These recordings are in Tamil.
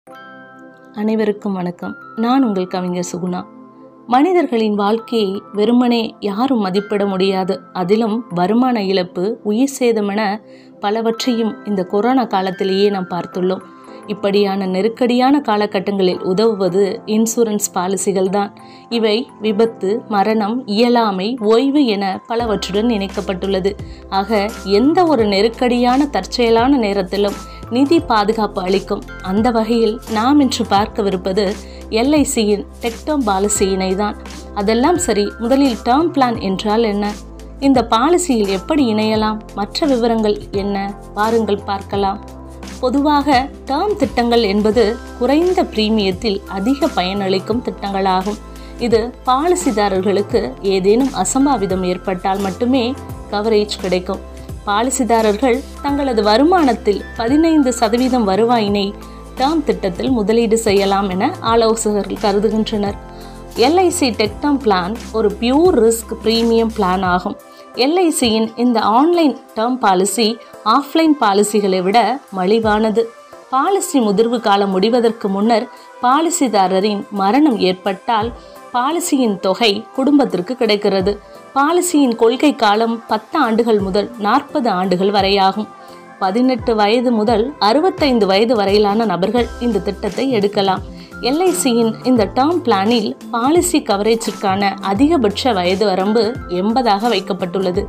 அனைவருக்கும் வணக்கம் நான் உங்கள் கவிஞர் சுகுணா மனிதர்களின் வாழ்க்கையை வெறுமனே யாரும் மதிப்பிட முடியாது அதிலும் வருமான இழப்பு உயிர் சேதமென பலவற்றையும் இந்த கொரோனா காலத்திலேயே நாம் பார்த்துள்ளோம் இப்படியான நெருக்கடியான காலகட்டங்களில் உதவுவது இன்சூரன்ஸ் பாலிசிகள் தான் இவை விபத்து மரணம் இயலாமை ஓய்வு என பலவற்றுடன் இணைக்கப்பட்டுள்ளது ஆக எந்த ஒரு நெருக்கடியான தற்செயலான நேரத்திலும் நிதி பாதுகாப்பு அளிக்கும் அந்த வகையில் நாம் இன்று பார்க்கவிருப்பது எல்ஐசியின் டெக்டம் பாலிசியினை தான் அதெல்லாம் சரி முதலில் டேர்ம் பிளான் என்றால் என்ன இந்த பாலிசியில் எப்படி இணையலாம் மற்ற விவரங்கள் என்ன வாருங்கள் பார்க்கலாம் பொதுவாக டேர்ம் திட்டங்கள் என்பது குறைந்த பிரீமியத்தில் அதிக பயனளிக்கும் திட்டங்களாகும் இது பாலிசிதாரர்களுக்கு ஏதேனும் அசம்பாவிதம் ஏற்பட்டால் மட்டுமே கவரேஜ் கிடைக்கும் பாலிசிதாரர்கள் தங்களது வருமானத்தில் பதினைந்து சதவீதம் வருவாயினை டேர்ம் திட்டத்தில் முதலீடு செய்யலாம் என ஆலோசகர்கள் கருதுகின்றனர் எல்ஐசி டெக்டம் பிளான் ஒரு பியூர் ரிஸ்க் பிரீமியம் பிளான் ஆகும் எல்ஐசியின் இந்த ஆன்லைன் டேர்ம் பாலிசி ஆஃப்லைன் பாலிசிகளை விட மலிவானது பாலிசி முதிர்வு காலம் முடிவதற்கு முன்னர் பாலிசிதாரரின் மரணம் ஏற்பட்டால் பாலிசியின் தொகை குடும்பத்திற்கு கிடைக்கிறது பாலிசியின் கொள்கை காலம் பத்து ஆண்டுகள் முதல் நாற்பது ஆண்டுகள் வரையாகும் பதினெட்டு வயது முதல் அறுபத்தைந்து வயது வரையிலான நபர்கள் இந்த திட்டத்தை எடுக்கலாம் எல்ஐசியின் இந்த டேர்ம் பிளானில் பாலிசி கவரேஜிற்கான அதிகபட்ச வயது வரம்பு எண்பதாக வைக்கப்பட்டுள்ளது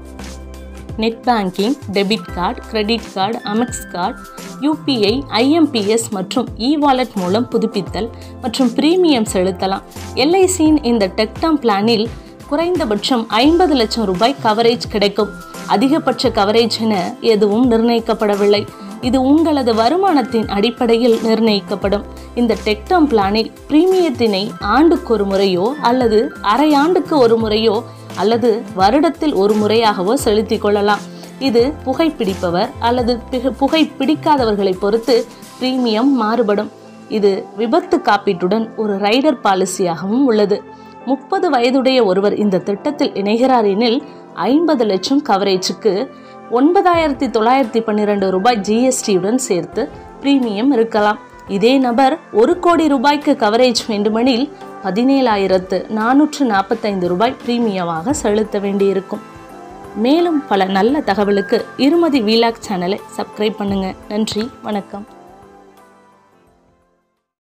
net banking debit card credit card Amex card UPI IMPS மற்றும் இ வாலெட் மூலம் புதுப்பித்தல் மற்றும் பிரீமியம் செலுத்தலாம் எல்ஐசியின் இந்த டெக்டாம் பிளானில் குறைந்தபட்சம் ஐம்பது லட்சம் ரூபாய் கவரேஜ் கிடைக்கும் அதிகபட்ச கவரேஜ் என எதுவும் நிர்ணயிக்கப்படவில்லை இது உங்களது வருமானத்தின் அடிப்படையில் நிர்ணயிக்கப்படும் இந்த டெக்டாம் பிளானில் பிரீமியத்தினை ஆண்டுக்கு ஒரு முறையோ அல்லது அரை ஆண்டுக்கு ஒரு முறையோ அல்லது வருடத்தில் ஒரு முறையாகவோ செலுத்திக் கொள்ளலாம் இது புகைப்பிடிப்பவர் அல்லது புகை பிடிக்காதவர்களை பொறுத்து பிரீமியம் மாறுபடும் இது விபத்து காப்பீட்டுடன் ஒரு ரைடர் பாலிசியாகவும் உள்ளது முப்பது வயதுடைய ஒருவர் இந்த திட்டத்தில் இணைகிறார் எனில் ஐம்பது லட்சம் கவரேஜுக்கு ஒன்பதாயிரத்தி தொள்ளாயிரத்தி பன்னிரெண்டு ரூபாய் ஜிஎஸ்டியுடன் சேர்த்து பிரீமியம் இருக்கலாம் இதே நபர் ஒரு கோடி ரூபாய்க்கு கவரேஜ் வேண்டுமெனில் பதினேழாயிரத்து நானூற்று நாற்பத்தைந்து ரூபாய் பிரீமியமாக செலுத்த வேண்டியிருக்கும் மேலும் பல நல்ல தகவலுக்கு இருமதி வீலாக் சேனலை சப்ஸ்கிரைப் பண்ணுங்க நன்றி வணக்கம்